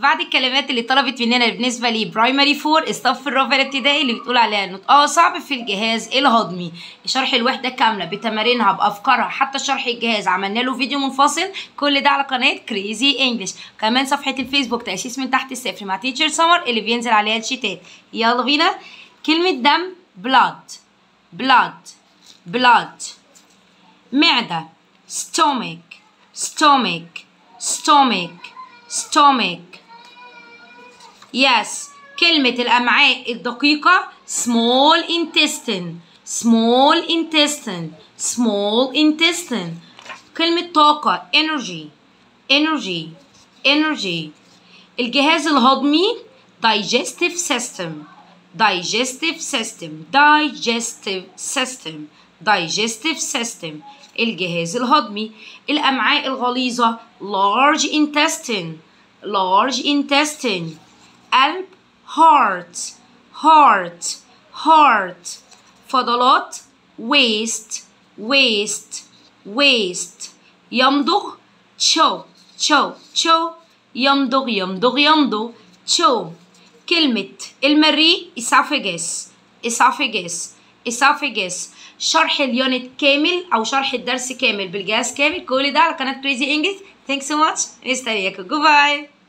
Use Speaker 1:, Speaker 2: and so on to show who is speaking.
Speaker 1: بعد الكلمات اللي طلبت مننا بالنسبه لي برايمري فور الصف الرابع الابتدائي اللي بتقول عليها النطق اه صعب في الجهاز الهضمي شرح الوحده كامله بتمارينها بافكارها حتى شرح الجهاز عملنا له فيديو منفصل كل ده على قناه كريزي انجلش كمان صفحه الفيسبوك تاسيس من تحت الصفر مع تيتشر سمر اللي بينزل عليها الشيتات يلا بينا كلمه دم بلاد بلاد بلاد معده stomach stomach stomach stomach yes كلمة الأمعاء الدقيقة small intestine small intestine small intestine كلمة طاقة energy energy energy الجهاز الهضمي digestive system digestive system digestive system digestive system الجهاز الهضمي الأمعاء الغليظة large intestine large intestine قلب heart heart heart فضلات waist waist waist يمضغ chow chow chow يمضغ يمضغ يمضغ chow كلمة المريء esophagus esophagus esophagus شرح اليونت كامل او شرح الدرس كامل بالجهاز كامل كل ده على قناه كريزي انجلش ثانكس سو ماتش مستنياكم جود باي